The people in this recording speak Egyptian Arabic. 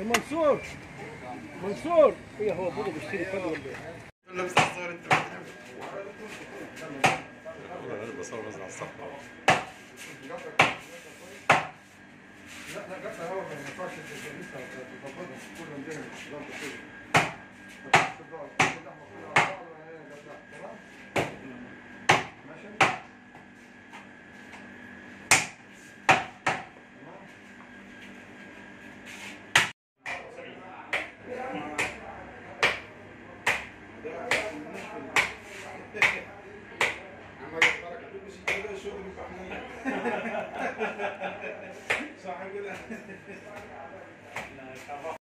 منصور منصور ايه هو برضه بيشتري كده ولا ايه؟ لابس على الصور انت انا بصور بس على الصفحه لا لا قطع هو ما ينفعش لسه تظبطهم كلهم جاي تظبط كله ماشي صح كده